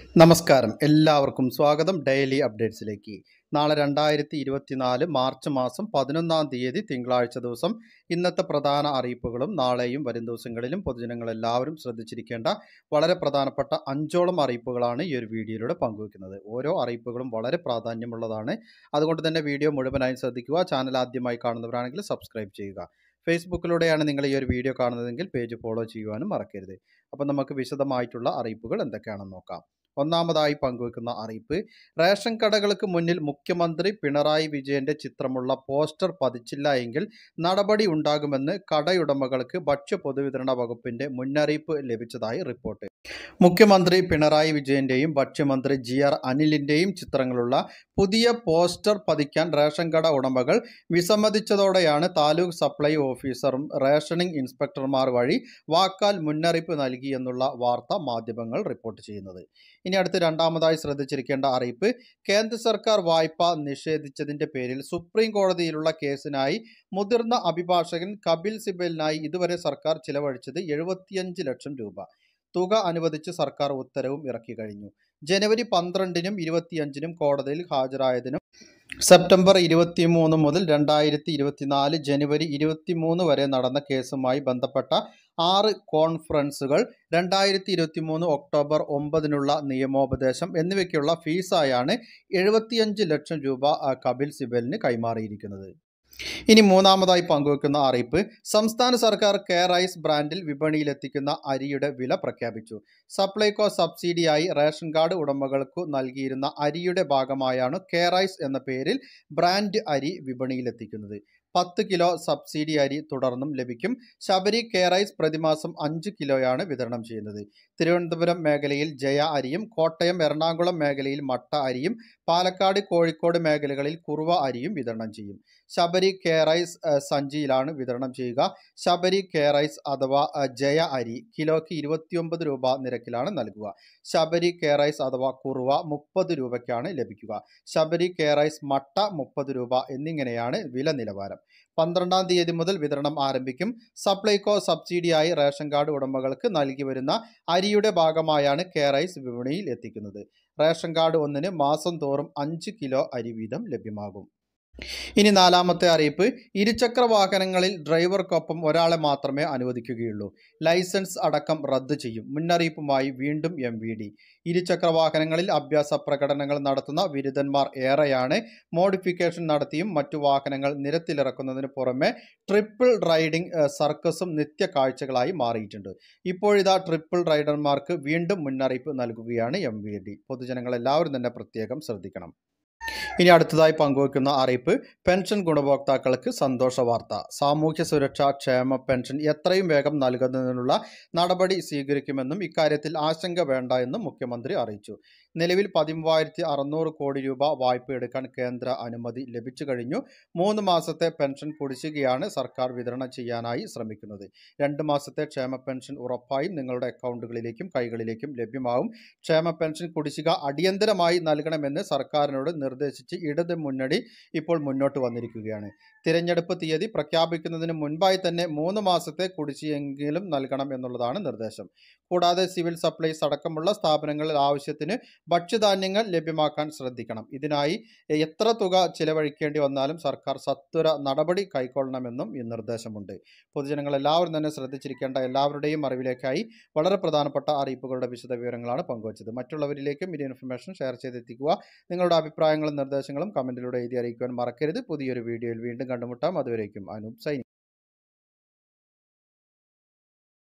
നമസ്കാരം എല്ലാവർക്കും സ്വാഗതം ഡെയിലി അപ്ഡേറ്റ്സിലേക്ക് നാളെ രണ്ടായിരത്തി ഇരുപത്തിനാല് മാർച്ച് മാസം പതിനൊന്നാം തീയതി തിങ്കളാഴ്ച ദിവസം ഇന്നത്തെ പ്രധാന അറിയിപ്പുകളും നാളെയും വരും ദിവസങ്ങളിലും പൊതുജനങ്ങൾ എല്ലാവരും ശ്രദ്ധിച്ചിരിക്കേണ്ട വളരെ പ്രധാനപ്പെട്ട അഞ്ചോളം അറിയിപ്പുകളാണ് ഈ ഒരു വീഡിയോയിലൂടെ പങ്കുവയ്ക്കുന്നത് ഓരോ അറിയിപ്പുകളും വളരെ പ്രാധാന്യമുള്ളതാണ് അതുകൊണ്ട് തന്നെ വീഡിയോ മുഴുവനായും ശ്രദ്ധിക്കുക ചാനൽ ആദ്യമായി കാണുന്നവരാണെങ്കിൽ സബ്സ്ക്രൈബ് ചെയ്യുക ഫേസ്ബുക്കിലൂടെയാണ് നിങ്ങൾ ഈ ഒരു വീഡിയോ കാണുന്നതെങ്കിൽ പേജ് ഫോളോ ചെയ്യുവാനും മറക്കരുത് അപ്പോൾ നമുക്ക് വിശദമായിട്ടുള്ള അറിയിപ്പുകൾ എന്തൊക്കെയാണെന്ന് നോക്കാം ഒന്നാമതായി പങ്കുവെക്കുന്ന അറിയിപ്പ് റേഷൻ കടകൾക്ക് മുന്നിൽ മുഖ്യമന്ത്രി പിണറായി വിജയന്റെ ചിത്രമുള്ള പോസ്റ്റർ പതിച്ചില്ല എങ്കിൽ നടപടി ഉണ്ടാകുമെന്ന് കടയുടമകൾക്ക് ഭക്ഷ്യ പൊതുവിതരണ വകുപ്പിന്റെ മുന്നറിയിപ്പ് ലഭിച്ചതായി റിപ്പോർട്ട് മുഖ്യമന്ത്രി പിണറായി വിജയന്റെയും ഭക്ഷ്യമന്ത്രി ജി ആർ അനിലിന്റെയും ചിത്രങ്ങളുള്ള പുതിയ പോസ്റ്റർ പതിക്കാൻ റേഷൻ കട ഉടമകൾ വിസമ്മതിച്ചതോടെയാണ് താലൂക്ക് സപ്ലൈ ഓഫീസറും റേഷനിംഗ് ഇൻസ്പെക്ടർമാർ വഴി വാക്കാൽ മുന്നറിയിപ്പ് നൽകിയെന്നുള്ള വാർത്ത മാധ്യമങ്ങൾ റിപ്പോർട്ട് ചെയ്യുന്നത് ഇനി അടുത്ത് രണ്ടാമതായി ശ്രദ്ധിച്ചിരിക്കേണ്ട അറിയിപ്പ് കേന്ദ്ര സർക്കാർ വായ്പ നിഷേധിച്ചതിന്റെ പേരിൽ സുപ്രീം കോടതിയിലുള്ള കേസിനായി മുതിർന്ന അഭിഭാഷകൻ കപിൽ സിബലിനായി ഇതുവരെ സർക്കാർ ചിലവഴിച്ചത് എഴുപത്തിയഞ്ച് ലക്ഷം രൂപ തുക അനുവദിച്ച് സർക്കാർ ഉത്തരവും ഇറക്കി കഴിഞ്ഞു ജനുവരി പന്ത്രണ്ടിനും ഇരുപത്തിയഞ്ചിനും കോടതിയിൽ ഹാജരായതിനും സെപ്റ്റംബർ ഇരുപത്തിമൂന്ന് മുതൽ രണ്ടായിരത്തി ഇരുപത്തിനാല് ജനുവരി ഇരുപത്തിമൂന്ന് വരെ നടന്ന കേസുമായി ബന്ധപ്പെട്ട ആറ് കോൺഫറൻസുകൾ രണ്ടായിരത്തി ഇരുപത്തി മൂന്ന് ഒക്ടോബർ ഒമ്പതിനുള്ള നിയമോപദേശം എന്നിവയ്ക്കുള്ള ഫീസായാണ് എഴുപത്തിയഞ്ച് ലക്ഷം രൂപ ആ, കപിൽ സിബലിന് കൈമാറിയിരിക്കുന്നത് ഇനി മൂന്നാമതായി പങ്കുവെക്കുന്ന അറിയിപ്പ് സംസ്ഥാന സർക്കാർ കെയർ ഐസ് ബ്രാൻഡിൽ വിപണിയിലെത്തിക്കുന്ന അരിയുടെ വില പ്രഖ്യാപിച്ചു സപ്ലൈകോ സബ്സിഡിയായി റേഷൻ കാർഡ് ഉടമകൾക്കു നൽകിയിരുന്ന അരിയുടെ ഭാഗമായാണ് കെയർ ഐസ് എന്ന പേരിൽ ബ്രാൻഡ് അരി വിപണിയിലെത്തിക്കുന്നത് പത്ത് കിലോ സബ്സിഡി അരി തുടർന്നും ലഭിക്കും ശബരി കെയർ ഐസ് പ്രതിമാസം അഞ്ച് കിലോയാണ് വിതരണം ചെയ്യുന്നത് തിരുവനന്തപുരം മേഖലയിൽ ജയ അരിയും കോട്ടയം എറണാകുളം മേഖലയിൽ മട്ട അരിയും പാലക്കാട് കോഴിക്കോട് മേഖലകളിൽ കുറുവ അരിയും വിതരണം ചെയ്യും ശബരി കെയർ ഐസ് ഏഹ്, സഞ്ചിയിലാണ് വിതരണം ചെയ്യുക ശബരി കെയർ ഐസ് അഥവാ ഏഹ്, ജയ അരി കിലോയ്ക്ക് ഇരുപത്തിയൊമ്പത് രൂപ നിരക്കിലാണ് നൽകുക ശബരി കെയർ ഐസ് അഥവാ കുറുവ മുപ്പത് രൂപയ്ക്കാണ് ലഭിക്കുക ശബരി കെയർ ഐസ് മട്ട മുപ്പത് രൂപ എന്നിങ്ങനെയാണ് വില നിലവാരം പന്ത്രണ്ടാം തീയതി മുതൽ വിതരണം ആരംഭിക്കും സപ്ലൈകോ സബ്സിഡിയായി റേഷൻ കാർഡ് ഉടമകൾക്ക് നൽകി വരുന്ന അരിയുടെ ഭാഗമായാണ് കെയർ ഐസ് വിപണിയിൽ എത്തിക്കുന്നത് റേഷൻ കാർഡ് ഒന്നിന് മാസം തോറും അഞ്ച് കിലോ അരി വീതം ലഭ്യമാകും ഇനി നാലാമത്തെ അറിയിപ്പ് ഇരുചക്ര വാഹനങ്ങളിൽ ഡ്രൈവർക്കൊപ്പം ഒരാളെ മാത്രമേ അനുവദിക്കുകയുള്ളൂ ലൈസൻസ് അടക്കം റദ്ദ് ചെയ്യും മുന്നറിയിപ്പുമായി വീണ്ടും എം വി ഡി ഇരുചക്ര വാഹനങ്ങളിൽ അഭ്യാസ പ്രകടനങ്ങൾ നടത്തുന്ന ബിരുദന്മാർ ഏറെയാണ് മോഡിഫിക്കേഷൻ നടത്തിയും മറ്റു വാഹനങ്ങൾ നിരത്തിലിറക്കുന്നതിന് പുറമെ ട്രിപ്പിൾ റൈഡിംഗ് ഏഹ്, സർക്കസും നിത്യ കാഴ്ചകളായി മാറിയിട്ടുണ്ട് ഇപ്പോഴിതാ ട്രിപ്പിൾ റൈഡർമാർക്ക് വീണ്ടും മുന്നറിയിപ്പ് നൽകുകയാണ് എം വി ഡി പൊതുജനങ്ങൾ എല്ലാവരും തന്നെ പ്രത്യേകം ശ്രദ്ധിക്കണം ഇനി അടുത്തതായി പങ്കുവയ്ക്കുന്ന അറിയിപ്പ് പെൻഷൻ ഗുണഭോക്താക്കൾക്ക് സന്തോഷ വാർത്ത സാമൂഹ്യ സുരക്ഷാ ക്ഷേമ പെൻഷൻ എത്രയും വേഗം നൽകുന്നതിനുള്ള നടപടി സ്വീകരിക്കുമെന്നും ഇക്കാര്യത്തിൽ ആശങ്ക വേണ്ട എന്നും മുഖ്യമന്ത്രി അറിയിച്ചു നിലവിൽ പതിമൂവായിരത്തി അറുന്നൂറ് കോടി രൂപ വായ്പ എടുക്കാൻ കേന്ദ്ര അനുമതി ലഭിച്ചു കഴിഞ്ഞു മൂന്ന് മാസത്തെ പെൻഷൻ കുടിശ്ശികയാണ് സർക്കാർ വിതരണം ചെയ്യാനായി ശ്രമിക്കുന്നത് രണ്ട് മാസത്തെ ക്ഷേമ പെൻഷൻ ഉറപ്പായും നിങ്ങളുടെ അക്കൗണ്ടുകളിലേക്കും കൈകളിലേക്കും ലഭ്യമാവും ക്ഷേമ പെൻഷൻ കുടിശ്ശിക അടിയന്തരമായി നൽകണമെന്ന് സർക്കാരിനോട് നിർദ്ദേശിച്ച് ഇടത് മുന്നണി ഇപ്പോൾ മുന്നോട്ട് വന്നിരിക്കുകയാണ് തിരഞ്ഞെടുപ്പ് തീയതി പ്രഖ്യാപിക്കുന്നതിന് മുൻപായി തന്നെ മൂന്ന് മാസത്തെ കുടിശ്ശികയെങ്കിലും നൽകണം എന്നുള്ളതാണ് നിർദ്ദേശം കൂടാതെ സിവിൽ സപ്ലൈസ് അടക്കമുള്ള സ്ഥാപനങ്ങളിൽ ആവശ്യത്തിന് ഭക്ഷ്യധാന്യങ്ങൾ ലഭ്യമാക്കാൻ ശ്രദ്ധിക്കണം ഇതിനായി എത്ര തുക ചിലവഴിക്കേണ്ടി വന്നാലും സർക്കാർ സത്വര നടപടി കൈക്കൊള്ളണമെന്നും ഈ നിർദ്ദേശമുണ്ട് പൊതുജനങ്ങൾ എല്ലാവരും തന്നെ ശ്രദ്ധിച്ചിരിക്കേണ്ട എല്ലാവരുടെയും അറിവിലേക്കായി വളരെ പ്രധാനപ്പെട്ട അറിയിപ്പുകളുടെ വിശദ വിവരങ്ങളാണ് പങ്കുവച്ചത് മറ്റുള്ളവരിലേക്കും ഈ ഇൻഫർമേഷൻ ഷെയർ ചെയ്തെത്തിക്കുക നിങ്ങളുടെ അഭിപ്രായങ്ങളും നിർദ്ദേശങ്ങളും കമൻറ്റിലൂടെ എഴുതി അറിയിക്കുവാൻ മറക്കരുത് പുതിയൊരു വീഡിയോയിൽ വീണ്ടും കണ്ടുമുട്ടാം അതുവരേക്കും അനൂപ് സൈനി